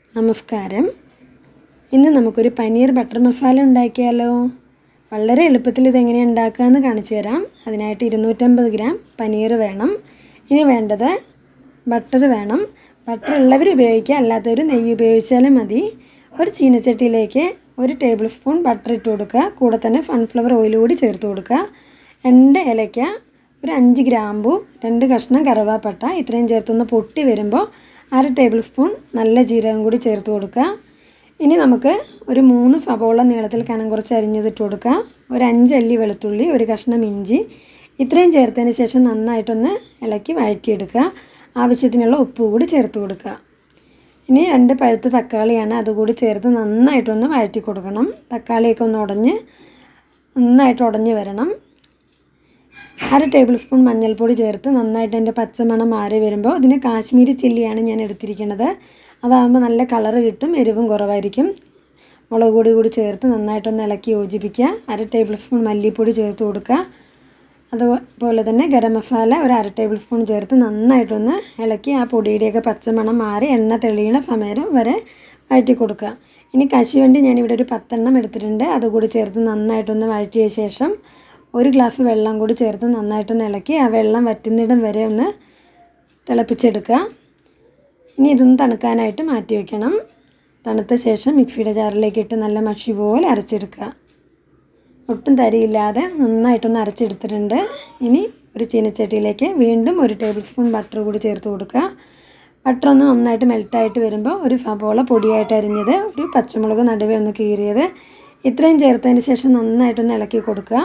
നമസ്കാരം ഇന്ന് നമുക്കൊരു പനീർ ബട്ടർ മസാല ഉണ്ടാക്കിയാലോ വളരെ എളുപ്പത്തിൽ ഇതെങ്ങനെയാണ് ഉണ്ടാക്കുകയെന്ന് കാണിച്ചു തരാം അതിനായിട്ട് ഇരുന്നൂറ്റമ്പത് ഗ്രാം പനീർ വേണം ഇനി വേണ്ടത് ബട്ടർ വേണം ബട്ടർ ഉള്ളവർ ഉപയോഗിക്കുക അല്ലാത്തവർ നെയ്യ് ഉപയോഗിച്ചാലും മതി ഒരു ചീനച്ചട്ടിയിലേക്ക് ഒരു ടേബിൾ സ്പൂൺ ബട്ടർ ഇട്ട് കൊടുക്കുക കൂടെ തന്നെ സൺഫ്ലവർ ഓയിൽ കൂടി ചേർത്ത് കൊടുക്കുക രണ്ട് ഏലയ്ക്ക ഒരു അഞ്ച് ഗ്രാമ്പു രണ്ട് കഷ്ണം കറുവാപ്പട്ട ഇത്രയും ചേർത്തൊന്ന് പൊട്ടി വരുമ്പോൾ അര ടേബിൾ സ്പൂൺ നല്ല ജീരകം കൂടി ചേർത്ത് കൊടുക്കുക ഇനി നമുക്ക് ഒരു മൂന്ന് സവോള നീളത്തിൽ കനം കുറച്ച് അരിഞ്ഞതിട്ട് കൊടുക്കുക ഒരു അഞ്ചല്ലി വെളുത്തുള്ളി ഒരു കഷ്ണം ഇഞ്ചി ഇത്രയും ചേർത്തതിന് ശേഷം നന്നായിട്ടൊന്ന് ഇളക്കി വഴറ്റിയെടുക്കുക ആവശ്യത്തിനുള്ള ഉപ്പ് കൂടി ചേർത്ത് കൊടുക്കുക ഇനി രണ്ട് പഴുത്ത തക്കാളിയാണ് അതുകൂടി ചേർത്ത് നന്നായിട്ടൊന്ന് വഴറ്റി കൊടുക്കണം തക്കാളിയൊക്കെ ഒന്ന് ഉടഞ്ഞ് നന്നായിട്ട് ഉടഞ്ഞ് വരണം അര ടേബിൾ സ്പൂൺ മഞ്ഞൾപ്പൊടി ചേർത്ത് നന്നായിട്ട് അതിൻ്റെ പച്ചമണം മാറി വരുമ്പോൾ ഇതിന് കാശ്മീരി ചില്ലിയാണ് ഞാൻ എടുത്തിരിക്കുന്നത് അതാകുമ്പോൾ നല്ല കളറ് കിട്ടും എരിവും കുറവായിരിക്കും മുളക് പൊടി കൂടി ചേർത്ത് നന്നായിട്ടൊന്ന് ഇളക്കി യോജിപ്പിക്കുക അര ടേബിൾ സ്പൂൺ മല്ലിപ്പൊടി ചേർത്ത് കൊടുക്കുക അതുപോലെ തന്നെ ഗരം മസാല ഒരു അര ടേബിൾ സ്പൂൺ ചേർത്ത് നന്നായിട്ടൊന്ന് ഇളക്കി ആ പൊടിയുടെയൊക്കെ പച്ചമണം മാറി എണ്ണ തെളിയണ സമയം വരെ വഴറ്റി കൊടുക്കുക ഇനി കശുവണ്ടി ഞാനിവിടെ ഒരു പത്തെണ്ണം എടുത്തിട്ടുണ്ട് അതുകൂടി ചേർത്ത് നന്നായിട്ടൊന്ന് വഴറ്റിയ ശേഷം ഒരു ഗ്ലാസ് വെള്ളം കൂടി ചേർത്ത് നന്നായിട്ടൊന്ന് ഇളക്കി ആ വെള്ളം വറ്റുന്നിടം വരെ ഒന്ന് തിളപ്പിച്ചെടുക്കുക ഇനി ഇതൊന്ന് തണുക്കാനായിട്ട് മാറ്റി വയ്ക്കണം തണുത്ത ശേഷം മിക്സിയുടെ ജാറിലേക്ക് ഇട്ട് നല്ല മഷി പോലെ അരച്ചെടുക്കുക ഒട്ടും തരിയില്ലാതെ നന്നായിട്ടൊന്ന് അരച്ചെടുത്തിട്ടുണ്ട് ഇനി ഒരു ചീനച്ചട്ടിയിലേക്ക് വീണ്ടും ഒരു ടേബിൾ സ്പൂൺ ബട്ടർ കൂടി ചേർത്ത് കൊടുക്കുക ബട്ടർ ഒന്ന് നന്നായിട്ട് മെൽട്ടായിട്ട് വരുമ്പോൾ ഒരു സബോള പൊടിയായിട്ട് അരിഞ്ഞത് ഒരു പച്ചമുളക് നടുവേ ഒന്ന് കീറിയത് ഇത്രയും ചേർത്തതിന് ശേഷം നന്നായിട്ടൊന്ന് ഇളക്കി കൊടുക്കുക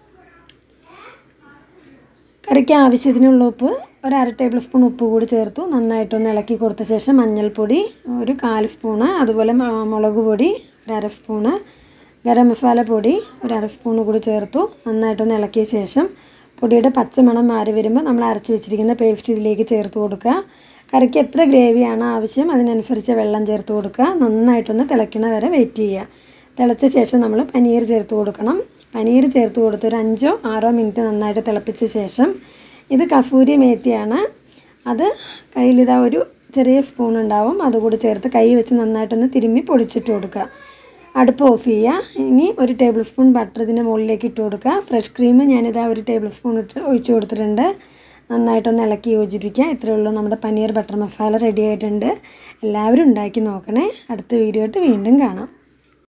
കറിക്ക് ആവശ്യത്തിനുള്ള ഉപ്പ് ഒരു അര ടേബിൾ സ്പൂൺ ഉപ്പ് കൂടി ചേർത്തു നന്നായിട്ടൊന്ന് ഇളക്കി കൊടുത്ത ശേഷം മഞ്ഞൾപ്പൊടി ഒരു കാല് സ്പൂണ് അതുപോലെ മുളക് പൊടി ഒരു അര സ്പൂണ് ഗരം മസാല പൊടി ഒരു അര സ്പൂണ് കൂടി ചേർത്തു നന്നായിട്ടൊന്ന് ഇളക്കിയ ശേഷം പൊടിയുടെ പച്ചമണം മാറി വരുമ്പോൾ നമ്മൾ അരച്ച് വെച്ചിരിക്കുന്ന പേസ്റ്റ് ഇതിലേക്ക് ചേർത്ത് കൊടുക്കുക കറിക്ക് എത്ര ഗ്രേവിയാണ് ആവശ്യം അതിനനുസരിച്ച് വെള്ളം ചേർത്ത് കൊടുക്കുക നന്നായിട്ടൊന്ന് തിളയ്ക്കണ വരെ വെയിറ്റ് ചെയ്യുക തിളച്ച ശേഷം നമ്മൾ പനീർ ചേർത്ത് കൊടുക്കണം പനീർ ചേർത്ത് കൊടുത്ത് ഒരു അഞ്ചോ ആറോ മിനിറ്റ് നന്നായിട്ട് തിളപ്പിച്ച ശേഷം ഇത് കസൂരി മേത്തിയാണ് അത് കയ്യിലിതാ ഒരു ചെറിയ സ്പൂൺ ഉണ്ടാവും അതുകൂടി ചേർത്ത് കൈ വെച്ച് നന്നായിട്ടൊന്ന് തിരുമ്മി പൊടിച്ചിട്ട് കൊടുക്കുക അടുപ്പ് ഓഫ് ചെയ്യുക ഇനി ഒരു ടേബിൾ സ്പൂൺ ബട്ടർ ഇതിൻ്റെ മുകളിലേക്ക് ഇട്ട് കൊടുക്കുക ഫ്രഷ് ക്രീം ഞാനിതാ ഒരു ടേബിൾ സ്പൂൺ ഇട്ട് ഒഴിച്ചു കൊടുത്തിട്ടുണ്ട് നന്നായിട്ടൊന്ന് ഇളക്കി യോജിപ്പിക്കുക ഇത്രയേ ഉള്ളൂ നമ്മുടെ പനീർ ബട്ടർ മസാല റെഡി ആയിട്ടുണ്ട് എല്ലാവരും ഉണ്ടാക്കി നോക്കണേ അടുത്ത വീഡിയോ ആയിട്ട് വീണ്ടും കാണാം